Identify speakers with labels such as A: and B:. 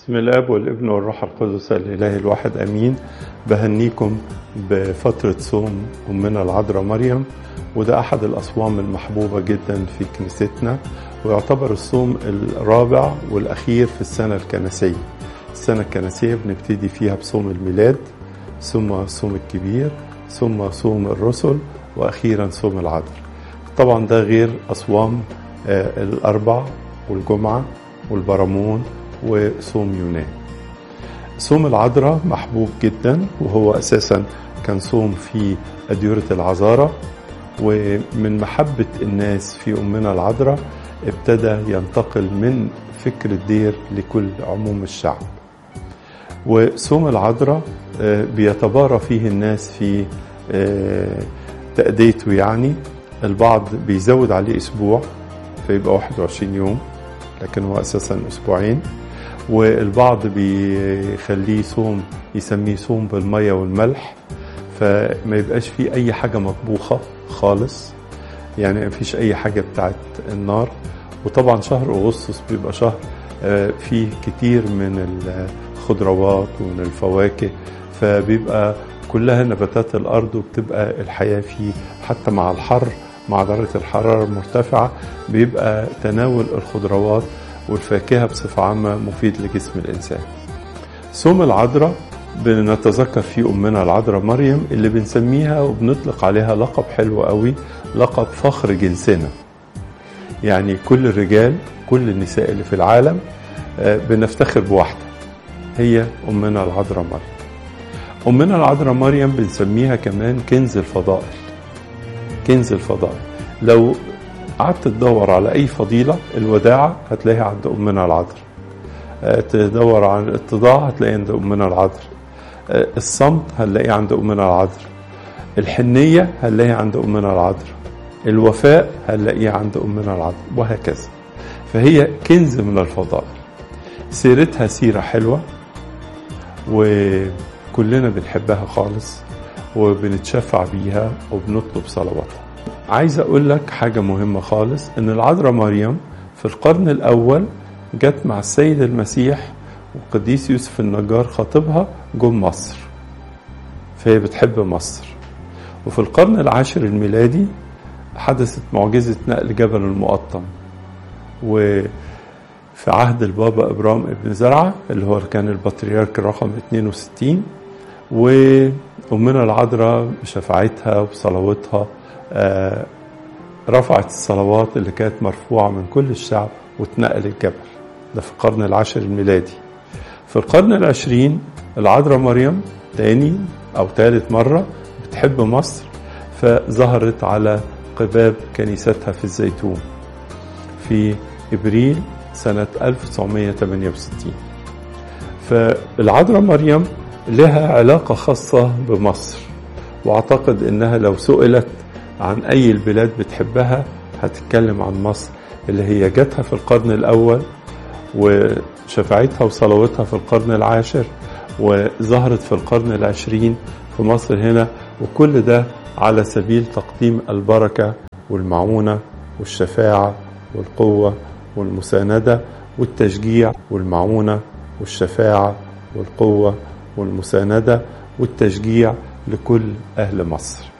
A: بسم الاب والابن والروح القدس الاله الواحد امين بهنيكم بفتره صوم امنا العذراء مريم وده احد الاصوام المحبوبه جدا في كنيستنا ويعتبر الصوم الرابع والاخير في السنه الكنسيه السنه الكنسيه بنبتدي فيها بصوم الميلاد ثم صوم الكبير ثم صوم الرسل واخيرا صوم العذراء طبعا ده غير اصوام الاربع والجمعه والبرامون وصوم يونان صوم العذراء محبوب جدا وهو اساسا كان صوم في اديره العذاره ومن محبه الناس في امنا العذراء ابتدى ينتقل من فكر الدير لكل عموم الشعب وصوم العذراء بيتبارى فيه الناس في تأديته يعني البعض بيزود عليه اسبوع فيبقى 21 يوم لكن هو اساسا اسبوعين والبعض بيخليه صوم يسميه صوم بالميه والملح فما يبقاش فيه اي حاجه مطبوخه خالص يعني ما فيش اي حاجه بتاعت النار وطبعا شهر اغسطس بيبقى شهر فيه كتير من الخضروات ومن الفواكه فبيبقى كلها نباتات الارض وبتبقى الحياه فيه حتى مع الحر مع درجه الحراره المرتفعه بيبقى تناول الخضروات والفاكهة بصفة عامة مفيد لجسم الإنسان صوم العذراء بنتذكر فيه أمنا العذراء مريم اللي بنسميها وبنطلق عليها لقب حلو قوي لقب فخر جنسنا يعني كل الرجال كل النساء اللي في العالم بنفتخر بواحدة هي أمنا العذراء مريم أمنا العذراء مريم بنسميها كمان كنز الفضائل كنز الفضائل لو قعدت تدور على اي فضيله الوداعه هتلاقيها عند امنا العذراء تدور عن الاتضاع هتلاقيها عند امنا العذراء الصمت هنلاقيه عند امنا العذراء الحنيه هنلاقيها عند امنا العذراء الوفاء هنلاقيه عند امنا العذراء وهكذا فهي كنز من الفضائل سيرتها سيره حلوه وكلنا بنحبها خالص وبنتشفع بيها وبنطلب صلواتها عايز اقول لك حاجه مهمه خالص ان العذراء مريم في القرن الاول جت مع السيد المسيح وقديس يوسف النجار خطيبها جم مصر فهي بتحب مصر وفي القرن العاشر الميلادي حدثت معجزة نقل جبل المقطم وفي عهد البابا إبرام ابن زرعة اللي هو كان البطريرك رقم 62 وأمنا العذراء بشفاعتها وبصلواتها آه رفعت الصلوات اللي كانت مرفوعة من كل الشعب واتنقل الجبل ده في القرن العاشر الميلادي في القرن العشرين العذراء مريم تاني أو ثالث مرة بتحب مصر فظهرت على قباب كنيستها في الزيتون في إبريل سنة 1968 فالعذراء مريم لها علاقة خاصة بمصر واعتقد انها لو سئلت عن اي البلاد بتحبها هتتكلم عن مصر اللي هي جاتها في القرن الاول وشفاعتها وصلواتها في القرن العاشر وظهرت في القرن العشرين في مصر هنا وكل ده على سبيل تقديم البركة والمعونة والشفاعة والقوة والمساندة والتشجيع والمعونة والشفاعة والقوة والمساندة والتشجيع لكل أهل مصر